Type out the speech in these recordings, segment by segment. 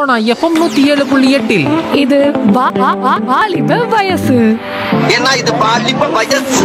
Sona FM நூத்தி ஏழு புள்ளி எட்டில் இது வா- வா- வா- வாலிப வயசு ஏன்னா இது பாலிப்ப வயசு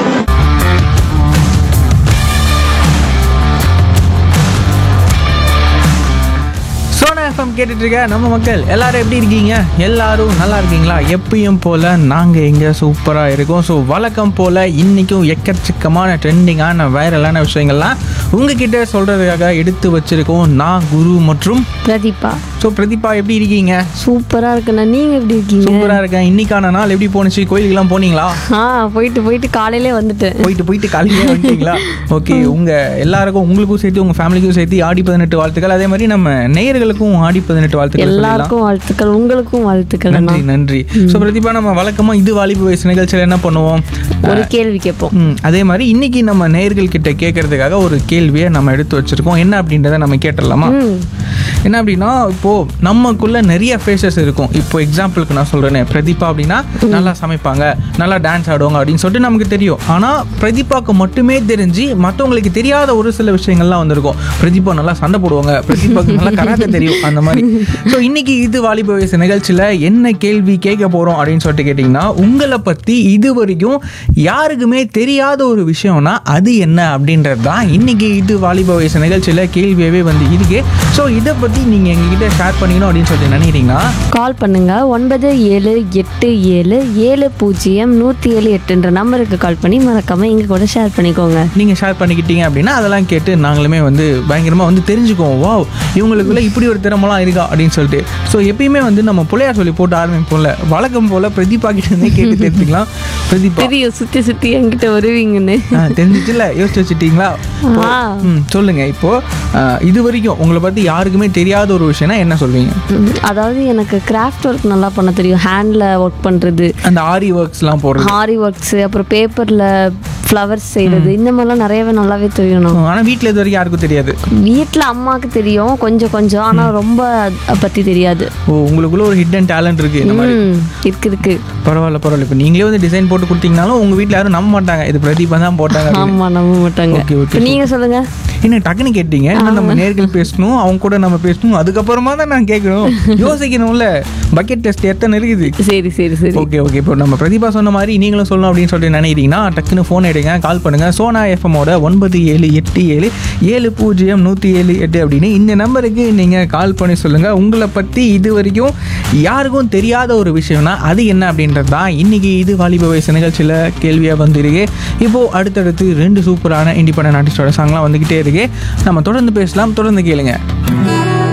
சோனா எஃப்எம் கேட்டுட்டு இருக்க நம்ம மக்கள் எல்லாரும் எப்படி இருக்கீங்க எல்லாரும் நல்லா இருக்கீங்களா எப்பயும் போல நாங்கள் இங்கே சூப்பராக இருக்கோம் ஸோ வழக்கம் போல இன்னைக்கும் எக்கச்சக்கமான ட்ரெண்டிங்கான வைரலான விஷயங்கள்லாம் உங்ககிட்ட சொல்றதுக்காக எடுத்து வச்சிருக்கோம் நான் குரு மற்றும் பிரதீபா ஸோ பிரதீபா எப்படி இருக்கீங்க சூப்பரா இருக்குண்ணா நீங்க எப்படி இருக்கீங்க சூப்பராக இருக்கேன் இன்னைக்கான நாள் எப்படி போணுச்சு கோயிலுக்கெல்லாம் போனீங்களா ஆ போயிட்டு போயிட்டு காலையிலே வந்துட்டேன் போயிட்டு போயிட்டு காலையிலே வந்துட்டீங்களா ஓகே உங்க எல்லாருக்கும் உங்களுக்கும் சேர்த்து உங்க ஃபேமிலிக்கும் சேர்த்து ஆடி பதினெட்டு வாழ்த்துக்கள் அதே மாதிரி நம்ம நேயர்களுக்கும் ஆடி பதினெட்டு வாழ்த்துக்கள் சொல்லலாம் எல்லாருக்கும் வாழ்த்துக்கள் உங்களுக்கும் வாழ்த்துக்கள் அண்ணா. நன்றி நன்றி ஸோ பிரதீபா நம்ம வழக்கமா இது வாலிப வயசு நிகழ்ச்சியில் என்ன பண்ணுவோம் ஒரு கேள்வி கேட்போம் ம், அதே மாதிரி இன்னைக்கு நம்ம நேயர்கள் கிட்ட கேட்கறதுக்காக ஒரு கேள்வியை நம்ம எடுத்து வச்சிருக்கோம் என்ன அப்படின்றத நம்ம கேட்டுடலாமா ம். என்ன அப்படின்னா இப்போ நமக்குள்ள நிறைய ஃபேஸஸ் இருக்கும் இப்போ எக்ஸாம்பிளுக்கு நான் சொல்றேனே பிரதீபா அப்படின்னா நல்லா சமைப்பாங்க நல்லா டான்ஸ் ஆடுவாங்க அப்படின்னு சொல்லிட்டு நமக்கு தெரியும் ஆனா பிரதீபாக்கு மட்டுமே தெரிஞ்சு மற்றவங்களுக்கு தெரியாத ஒரு சில விஷயங்கள்லாம் வந்திருக்கும் பிரதீபா நல்லா சண்டை போடுவாங்க பிரதீபாக்கு நல்லா கராத்தே தெரியும் அந்த மாதிரி ஸோ இன்னைக்கு இது வாலிப வயசு நிகழ்ச்சியில என்ன கேள்வி கேட்க போறோம் அப்படின்னு சொல்லிட்டு கேட்டிங்கன்னா உங்களை பத்தி இது வரைக்கும் யாருக்குமே தெரியாத ஒரு விஷயம்னா அது என்ன அப்படின்றது தான் இன்னைக்கு இது வாலிப வயசு நிகழ்ச்சியில கேள்வியாவே வந்து இருக்கு ஸோ இதை பத்தி நீங்க எங்ககிட்ட ஷேர் பண்ணிக்கணும் அப்படின்னு சொல்லிட்டு நினைக்கிறீங்கன்னா கால் பண்ணுங்க ஒன்பது ஏழு எட்டு ஏழு ஏழு பூஜ்ஜியம் நூற்றி ஏழு எட்டுன்ற நம்பருக்கு கால் பண்ணி மறக்காம எங்க கூட ஷேர் பண்ணிக்கோங்க நீங்கள் ஷேர் பண்ணிக்கிட்டீங்க அப்படின்னா அதெல்லாம் கேட்டு நாங்களுமே வந்து பயங்கரமாக வந்து தெரிஞ்சுக்குவோம் வாவ் இவங்களுக்குள்ள இப்படி ஒரு திறமெல்லாம் இருக்கா அப்படின்னு சொல்லிட்டு ஸோ எப்பயுமே வந்து நம்ம புள்ளையார் சொல்லி போட்டு ஆரம்பிப்போம்ல வழக்கம் போல் பிரதீபா கிட்ட இருந்தே கேட்டு தெரிஞ்சுக்கலாம் பிரதீபா தெரியும் சுத்தி சுத்தி என்கிட்ட வருவீங்கன்னு ஆ, தெரிஞ்சிச்சுல யோசிச்சு வச்சுட்டீங்களா ஆ. ம் சொல்லுங்க இப்போ ஆ, இது வரைக்கும் உங்களை பற்றி யாருக்குமே தெரியாத ஒரு விஷயம்னா என்ன சொல்வீங்க ம், அதாவது எனக்கு கிராஃப்ட் ஒர்க் நல்லா பண்ண தெரியும் ஹேண்டில் ஒர்க் பண்ணுறது அந்த ஆரி ஒர்க்ஸ்லாம் போடுறது ஹாரி ஒர்க்ஸ் அப்புறம் பேப்பரில் ஃப்ளவர்ஸ் செய்கிறது இந்த மாதிரிலாம் நிறையவே நல்லாவே தெரியணும் ஆனால் வீட்டில் இது வரைக்கும் யாருக்கும் தெரியாது வீட்டில் அம்மாவுக்கு தெரியும் கொஞ்சம் கொஞ்சம் ஆனால் ரொம்ப அதை பற்றி தெரியாது ஓ உங்களுக்குள்ள ஒரு ஹிடன் டேலண்ட் இருக்கு இந்த மாதிரி ம் இருக்கு இருக்கு பரவாயில்ல பரவாயில்ல இப்போ நீங்களே வந்து டிசைன் போட்டு கொடுத்தீங்கனாலும் உங்கள் வீட்டில் யாரும் நம்ப மாட்டாங்க இது பிரதீபா தான் போட்டாங்க அப்படின்னு. ஆமாம் நம்ப மாட்டாங்க Okay, okay, இப்போ நீங்கள் சொல்லுங்கள் என்ன டக்குன்னு கேட்டீங்க இன்னும் நம்ம நேர்கள் பேசணும் அவங்க கூட நம்ம பேசணும் அதுக்கப்புறமா தான் நான் கேட்கணும் யோசிக்கணும்ல பக்கெட் டெஸ்ட் எத்தனை இருக்குது சரி சரி சரி ஓகே ஓகே இப்போ நம்ம பிரதீபா சொன்ன மாதிரி நீங்களும் சொல்லணும் அப்படின்னு சொல்லிட்டு நினைக்கிறீங்கன்னா டக்குன்னு ஃபோன் எடுங்க கால் பண்ணுங்க சோனா எஃப்எம்மோட ஒன்பது ஏழு எட்டு ஏழு ஏழு பூஜ்ஜியம் நூற்றி ஏழு எட்டு அப்படின்னு இந்த நம்பருக்கு நீங்கள் கால் பண்ணி சொல்லுங்கள் உங்களை பற்றி இது வரைக்கும் யாருக்கும் தெரியாத ஒரு விஷயம்னா அது என்ன அப்படின்றது தான் இன்னைக்கு இது வாலிப வயசு நிகழ்ச்சியில் கேள்வியாக வந்திருக்கு இப்போது அடுத்தடுத்து ரெண்டு சூப்பரான இண்டிபெண்டன்ட் ஆர்டிஸ்டோட சாங்லாம் வந்துக்கிட்டே இருக்கு நம்ம தொடர்ந்து பேசலாம் தொடர்ந்து கேளுங்க